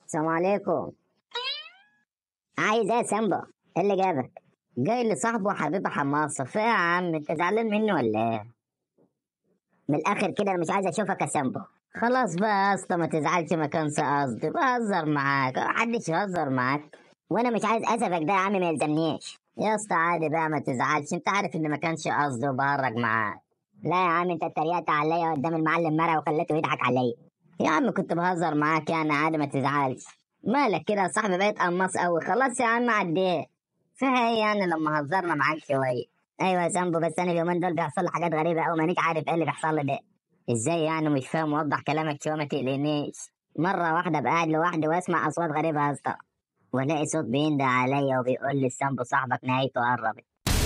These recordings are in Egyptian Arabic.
السلام عليكم عايز ايه يا سامبو ايه اللي جابك جاي لصاحبه حبيبه حماصه فيها يا عم انت زعلان مني ولا ايه من الاخر كده انا مش عايز اشوفك يا سامبو خلاص بقى يا اسطى ما تزعلش ما كانش قصدي بهزر معاك محدش يهزر معاك وانا مش عايز اسفك ده يا عم ما يلزمنيش يا اسطى عادي بقى ما تزعلش انت عارف ان ما كانش قصدي وبهرج معاك لا يا عم انت اتريقت عليا قدام المعلم مرة وخليته يضحك عليا يا عم كنت بهزر معاك يعني عادي ما تزعلش مالك كده يا صاحبي بقيت قماص قوي خلاص يا عم عديت فيها ايه يعني لما هزرنا معاك شويه ايوه يا سامبو بس انا اليومين دول بيحصل لي حاجات غريبه قوي مانيش عارف ايه اللي بيحصل لي ده ازاي يعني مش فاهم وضح كلامك شويه ما تقلقنيش مره واحده ابقى قاعد لوحدي واسمع اصوات غريبه يا اسطى والاقي صوت بيندى عليا وبيقول لي السامبو صاحبك نهايته قربت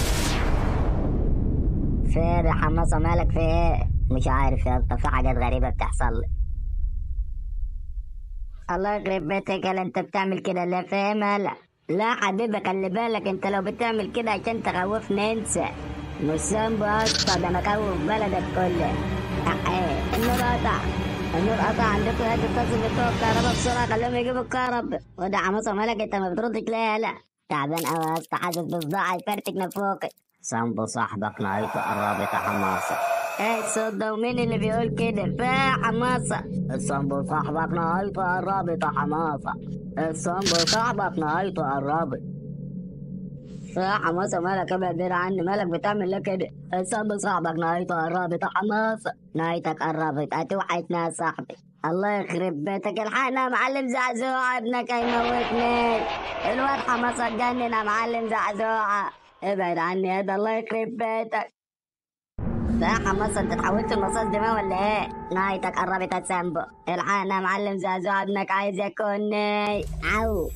فين يا حماصه مالك في ايه مش عارف يا اسطى في حاجات غريبه بتحصل لي الله يخرب بيتك هل انت بتعمل كده لا فاهم هلا لا حبيبي خلي بالك انت لو بتعمل كده عشان تخوفني انسى مش سامبو يا اسطى ده انا اخوف بلدك كله ايه النور قطع النور قطع عندكم يا تتصل بتوع الكهرباء بسرعه خليهم يجيبوا الكهرباء وده حماصه مالك انت ما بتردش ليه لا تعبان قوي يا اسطى حاسس بصداع هيفرتك نفوقي سامبو صاحبك نهايته قربت يا حماصه ايه الصوت ده ومين اللي بيقول كده فا حماصة الصنبو صاحبك نهايته قربت يا حماصة الصنبو صاحبك نهايته قربت فا حماصة مالك ابعد بعيد عني مالك بتعمل ليه كده الصنبو صاحبك نهايته قربت يا حماصة نهايتك قربت هتوحشنا يا صاحبي الله يخرب بيتك الحقنا يا معلم زعزوعة ابنك هيموتني الواد حماصة اتجنن يا معلم زعزوعة ابعد عني يا ده الله يخرب بيتك لا حماصة انت اتحولت لمصاص دماء ولا ايه؟ نهايتك قربت يا سامبو الحقنا يا معلم زعزوع ابنك عايز ياكلني عو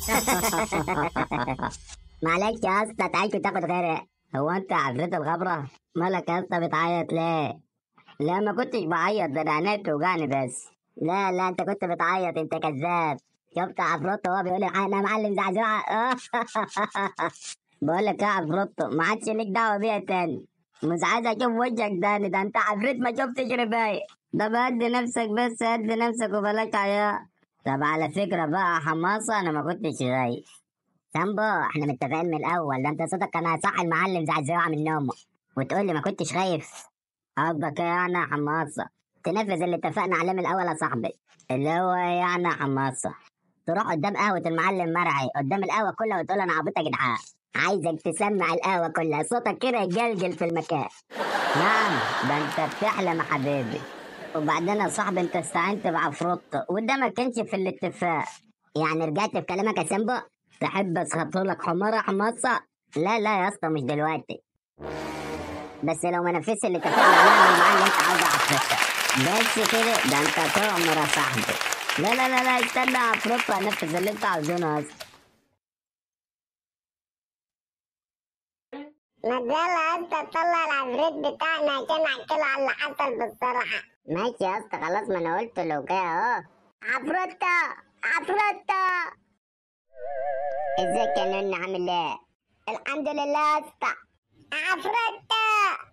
معلش يا اسطى تعيش وتاخد غيري هو انت عفريت الغبرة؟ مالك يا اسطى بتعيط ليه؟ لا ما كنتش بعيط ده انا عيني بتوجعني بس لا لا انت كنت بتعيط انت كذاب شفت عفروتو وهو بيقول لي الحقنا يا معلم زعزوع بقول لك يا عفروتو ما عادش ليك دعوة بيها تاني مش عايز اشوف وجهك تاني ده انت عفريت ما شفتش رباية ده بهدي نفسك بس هدي نفسك وبلاك عياء طب على فكرة بقى حماصة انا ما كنتش غايب سامبو احنا متفقين من الاول ده انت صوتك كان هيصحي المعلم زعزوعة من نومه وتقول لي ما كنتش خايف قصدك ايه يعني يا حماصة تنفذ اللي اتفقنا عليه من الاول يا صاحبي اللي هو ايه يعني يا حماصة تروح قدام قهوة المعلم مرعي قدام القهوة كلها وتقول انا عبيط يا جدعان عايزك تسمع القهوة كلها صوتك كده يجلجل في المكان نعم ده انت بتحلم يا حبيبي وبعدين يا صاحبي انت استعنت بعفروتو وده ما كانش في الاتفاق يعني رجعت في كلامك يا سامبو تحب اسخطه لك حمار يا حماصة لا لا يا اسطى مش دلوقتي بس لو ما نفذش اللي اتفقنا عليه اعمل معاه اللي انت عاوزه عفروتو بس كده ده انت تؤمر يا صاحبي لا لا لا لا استنى يا عفروتو هنفذ اللي انت عاوزينه يا اسطى نزلها انت تطلع العفريت بتاعنا عشان احكي له على اللي حصل بالصراحة ماشي يا اسطى خلاص ما انا قلت له كده اهو عفرتة عفرتة ازيك يا نون عامل ايه؟ الحمد لله يا اسطى عفرتة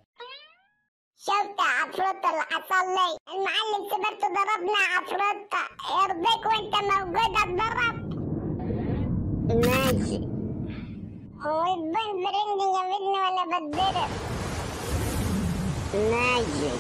شفت عفرتة اللي حصل لي المعلم سبرته ضربنا عفرتة يرضيك وانت موجود اتضرب ماشي هو يبان فرنجي جابتني ولا بتضرب ماشي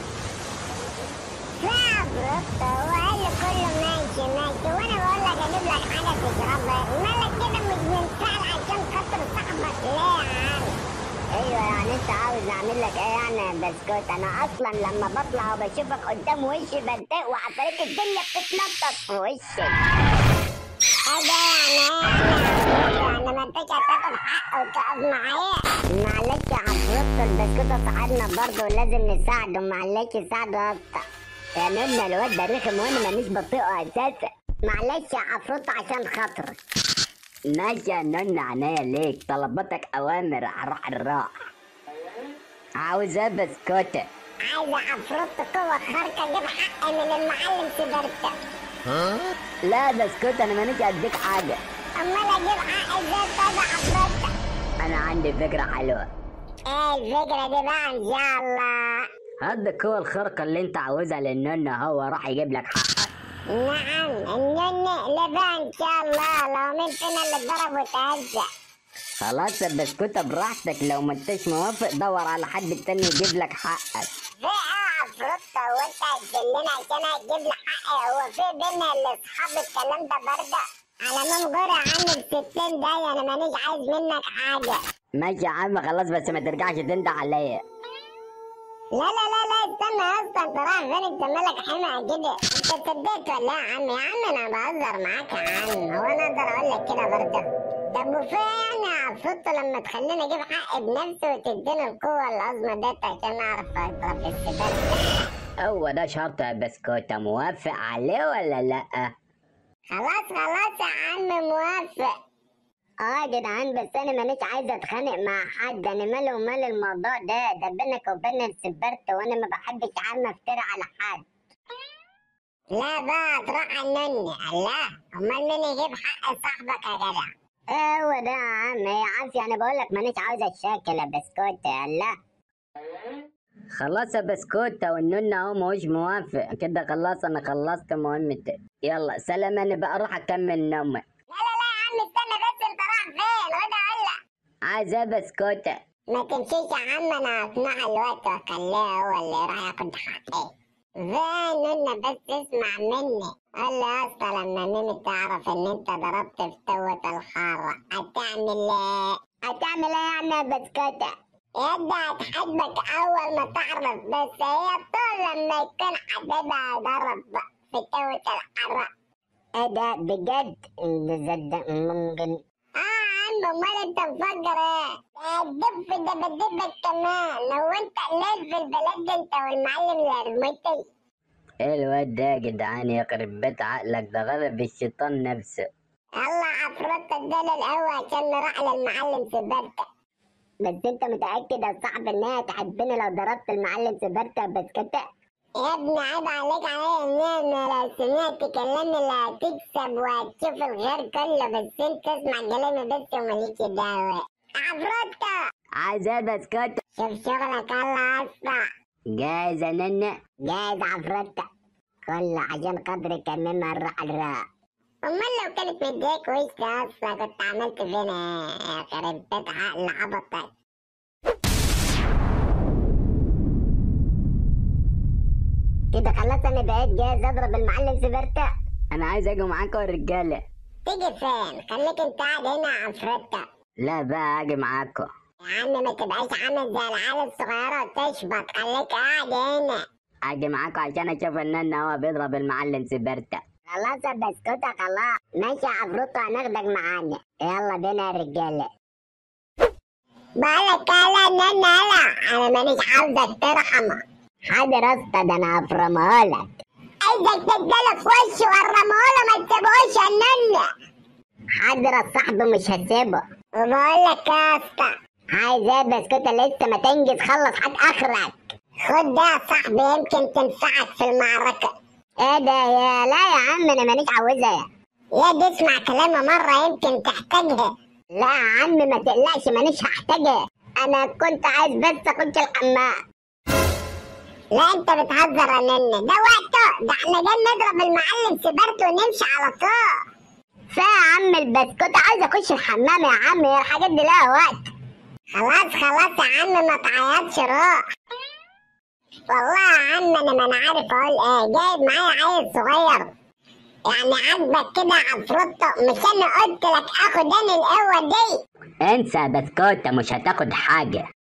عفرتة وقال لي كله ماشي ماشي وانا بقول لك اجيب لك حاجة تشربها مالك كده مش منفعل عشان خاطر صاحبك ليه يا عم ايوه يعني انت عاوز اعمل لك ايه يعني يا بسكوت انا اصلا لما بطلع وبشوفك قدام وشي بتضايق وعفاريت الدنيا بتتنطط في وشي هذا يعني يعني ما انتش هتاخد حقه وتقف معايا معلش يا عفروتو البسكوت صاحبنا برضه ولازم نساعده معلش ساعده يا اسطى يا نونا الواد ده رخم وانا مانيش بطيقه اساسا معلش يا عفروتو عشان خاطرك ماشي يا نونا عناية ليك طلباتك اوامر هروح الراح عاوز ايه بسكوتة عايزة عفروت قوة خارقة اجيب حقي من المعلم سيبرتا لا بسكوت انا مانيش اديك حاجة امال اجيب حقي ازاي طيب يا عفروت انا عندي فكرة حلوة ايه الفكرة دي بقى ان شاء الله هات القوة الخارقة اللي انت عاوزها للنونة هو راح يجيب لك حقك نعم النن نقلبها ان شاء الله لو مين فينا اللي ضرب وتهزأ خلاص يا بسكوتة براحتك لو ما انتش موافق دور على حد تاني يجيب لك حقك في ايه عفروتة وانت هتدلنا عشان هتجيب لي حقي هو في بينا اللي اصحاب الكلام ده برضه على مام غوري عامل ستين ده انا مانيش عايز منك حاجة ماشي يا عم خلاص بس ما ترجعش تنده عليا لا لا لا لا استنى يا اسطى انت رايح فين انت مالك حمى كده انت صدقت ولا ايه يا عم يا عم انا بهزر معاك يا عم هو انا اقدر اقول لك كده برضه طب وفي يعني يا عفروتة لما تخليني اجيب حقي بنفسي وتديني القوة العظمى ديت عشان اعرف اضرب السباق هو ده شرط يا بسكوتة موافق عليه ولا لأ؟ خلاص خلاص يا عم موافق اه يا جدعان بس انا مانيش عايزه اتخانق مع حد انا مالي ومال الموضوع ده ده بينك وبين السبرت وانا ما بحبش يا عم افتري على حد لا بقى تروح عنني الله امال مين يجيب حق صاحبك يا جدع هو ده يا عم هي عافية انا بقول لك مانيش عاوزه الشاكل يا بسكوتة الله خلاص يا بسكوتة والنون اهو ماهوش موافق كده خلاص انا خلصت مهمتي يلا سلام انا بقى اروح اكمل نومي لا لا لا يا عم استنى بس انت رايح فين وده ولا عايز ايه يا بسكوتة ما تمشيش يا عم انا هسمعها الوقت واخليه هو اللي راح ياخد حقي فين انا بس اسمع مني قال لي يا اسطى لما ميمي تعرف ان انت ضربت في توة الخارة هتعمل ايه؟ هتعمل ايه يعني يا بسكوتة يد هتحبك اول ما تعرف بس هي طول لما يكون حبيبها ضرب في توة الحارة ايه ده بجد ده ده ممكن اه يا عم امال انت مفكر ايه؟ الدب ده بدبك كمان لو انت قليل في البلد دي انت والمعلم الارموتي ايه الواد ده يا جدعان يخرب بيت عقلك ده غلب الشيطان نفسه يلا عفروت ادانا القهوة عشان نروح للمعلم سبرتة بس انت متأكد يا صاحبي ان هي تحبني لو ضربت المعلم سبرتة بسكتة يا ابني عيب عليك عليا ان انا لو سمعت كلامي اللي هتكسب وهتشوف الغير كله بس انت اسمع كلامي بس وماليش دعوة عفروتة عايز ايه بسكتة شوف شغلك يلا اسرع جاهز يا ننة جاهز عفروتة كله عشان خاطري كمان نروح الراء امال لو كانت مديك وش اصلا كنت عملت فينا يا خرب بيت عقل عبطك كده خلاص انا بقيت جاهز اضرب المعلم سبرتة انا عايز اجي معاكم يا رجالة تيجي فين خليك انت قاعد هنا يا عفروتة لا بقى اجي معاكم يا عم ما تبقاش عامل زي العيال الصغيرة وتشبط خليك قاعد هنا اجي معاكم عشان اشوف ان هو بيضرب المعلم سبرتة خلاص يا بسكوتة خلاص ماشي يا عفروتة هناخدك معانا يلا بينا يا رجالة بقولك يلا ان انا لا انا مانيش عاوزك ترحمه حاضر يا اسطى ده انا هفرمهولك عايزك تديله في وشه ورمهوله ما تسيبهوش يا ننة حاضر يا صاحبي مش هسيبه وبقولك يا اسطى عايز ايه بسكوتة لسه ما تنجز خلص حد اخرك خد ده يا صاحبي يمكن تنفعك في المعركة ايه ده يا لا يا عم انا مانيش عاوزها يا دي اسمع كلامي مرة يمكن تحتاجها لا يا عم ما تقلقش مانيش هحتاجها انا كنت عايز بس اخش الحمام لا انت بتهزر يا ننة ده وقته ده احنا جايين نضرب المعلم سبرت ونمشي على طول فيا يا عم البسكوت عايز اخش الحمام يا عم هي الحاجات دي لها وقت خلاص خلاص يا عم ما تعيطش روح والله يا عم انا ما انا عارف اقول ايه جايب معايا عيل صغير يعني عاجبك كده عفروتة مش انا قلت لك اخد انا القوة دي انسى يا بسكوتة مش هتاخد حاجة